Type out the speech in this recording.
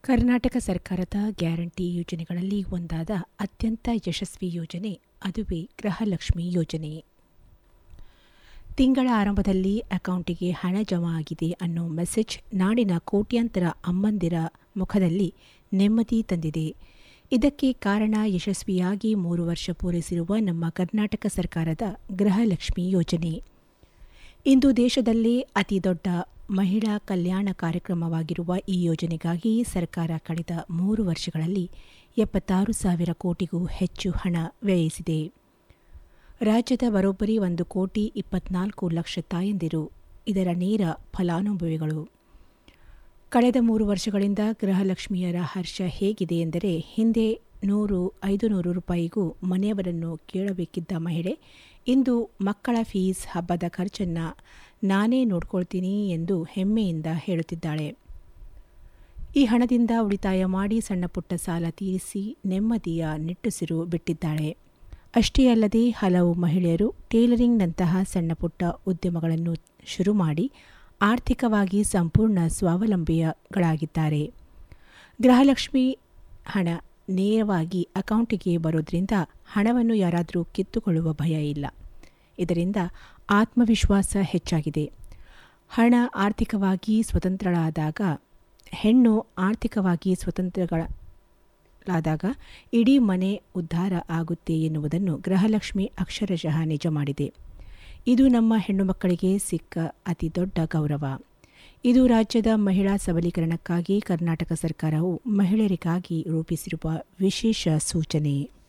ಕರ್ನಾಟಕ ಸರ್ಕಾರದ ಗ್ಯಾರಂಟಿ ಯೋಜನೆಗಳಲ್ಲಿ ಒಂದಾದ ಅತ್ಯಂತ ಯಶಸ್ವಿ ಯೋಜನೆ ಅದುವೇ ಗೃಹಲಕ್ಷ್ಮಿ ಯೋಜನೆ ತಿಂಗಳ ಆರಂಭದಲ್ಲಿ ಅಕೌಂಟಿಗೆ ಹಣ ಜಮಾ ಆಗಿದೆ ಅನ್ನೋ ಮೆಸೇಜ್ ನಾಡಿನ ಕೋಟ್ಯಾಂತರ ಅಮ್ಮಂದಿರ ಮುಖದಲ್ಲಿ ನೆಮ್ಮದಿ ತಂದಿದೆ ಇದಕ್ಕೆ ಕಾರಣ ಯಶಸ್ವಿಯಾಗಿ ಮೂರು ವರ್ಷ ಪೂರೈಸಿರುವ ನಮ್ಮ ಕರ್ನಾಟಕ ಸರ್ಕಾರದ ಗೃಹಲಕ್ಷ್ಮಿ ಯೋಜನೆ ಇಂದು ದೇಶದಲ್ಲೇ ಅತಿ ದೊಡ್ಡ ಮಹಿಳಾ ಕಲ್ಯಾಣ ಕಾರ್ಯಕ್ರಮವಾಗಿರುವ ಈ ಯೋಜನೆಗಾಗಿ ಸರ್ಕಾರ ಕಳೆದ ಮೂರು ವರ್ಷಗಳಲ್ಲಿ ಎಪ್ಪತ್ತಾರು ಸಾವಿರ ಕೋಟಿಗೂ ಹೆಚ್ಚು ಹಣ ವ್ಯಯಿಸಿದೆ ರಾಜ್ಯದ ಬರೋಬ್ಬರಿ ಒಂದು ಕೋಟಿ ಇಪ್ಪತ್ನಾಲ್ಕು ಲಕ್ಷ ತಾಯಂದಿರು ಇದರ ನೇರ ಫಲಾನುಭವಿಗಳು ಕಳೆದ ಮೂರು ವರ್ಷಗಳಿಂದ ಗೃಹಲಕ್ಷ್ಮಿಯರ ಹರ್ಷ ಹೇಗಿದೆ ಎಂದರೆ ಹಿಂದೆ ನೂರು ಐದು ನೂರು ರೂಪಾಯಿಗೂ ಮನೆಯವರನ್ನು ಕೇಳಬೇಕಿದ್ದ ಮಹಿಳೆ ಇಂದು ಮಕ್ಕಳ ಫೀಸ್ ಹಬ್ಬದ ಖರ್ಚನ್ನು ನಾನೇ ನೋಡ್ಕೊಳ್ತೀನಿ ಎಂದು ಹೆಮ್ಮೆಯಿಂದ ಹೇಳುತ್ತಿದ್ದಾಳೆ ಈ ಹಣದಿಂದ ಉಳಿತಾಯ ಮಾಡಿ ಸಣ್ಣಪುಟ್ಟ ಸಾಲ ತೀರಿಸಿ ನೆಮ್ಮದಿಯ ನಿಟ್ಟುಸಿರು ಬಿಟ್ಟಿದ್ದಾಳೆ ಅಷ್ಟೇ ಅಲ್ಲದೆ ಹಲವು ಮಹಿಳೆಯರು ಟೇಲರಿಂಗ್ನಂತಹ ಸಣ್ಣಪುಟ್ಟ ಉದ್ಯಮಗಳನ್ನು ಶುರು ಮಾಡಿ ಆರ್ಥಿಕವಾಗಿ ಸಂಪೂರ್ಣ ಸ್ವಾವಲಂಬಿಗಳಾಗಿದ್ದಾರೆ ಗೃಹಲಕ್ಷ್ಮಿ ಹಣ ನೇರವಾಗಿ ಅಕೌಂಟಿಗೆ ಬರೋದ್ರಿಂದ ಹಣವನ್ನು ಯಾರಾದರೂ ಕಿತ್ತುಕೊಳ್ಳುವ ಭಯ ಇಲ್ಲ ಇದರಿಂದ ಆತ್ಮವಿಶ್ವಾಸ ಹೆಚ್ಚಾಗಿದೆ ಹಣ ಆರ್ಥಿಕವಾಗಿ ಸ್ವತಂತ್ರಳಾದಾಗ ಹೆಣ್ಣು ಆರ್ಥಿಕವಾಗಿ ಸ್ವತಂತ್ರಗಳಾದಾಗ ಇಡೀ ಮನೆ ಉದ್ಧಾರ ಆಗುತ್ತೆ ಎನ್ನುವುದನ್ನು ಗೃಹಲಕ್ಷ್ಮಿ ಅಕ್ಷರಶಃ ನಿಜ ಮಾಡಿದೆ ಇದು ನಮ್ಮ ಹೆಣ್ಣು ಮಕ್ಕಳಿಗೆ ಸಿಕ್ಕ ಅತಿ ದೊಡ್ಡ ಗೌರವ ಇದು ರಾಜ್ಯದ ಮಹಿಳಾ ಸಬಲೀಕರಣಕ್ಕಾಗಿ ಕರ್ನಾಟಕ ಸರ್ಕಾರವು ಮಹಿಳೆಯರಿಗಾಗಿ ರೂಪಿಸಿರುವ ವಿಶೇಷ ಸೂಚನೆ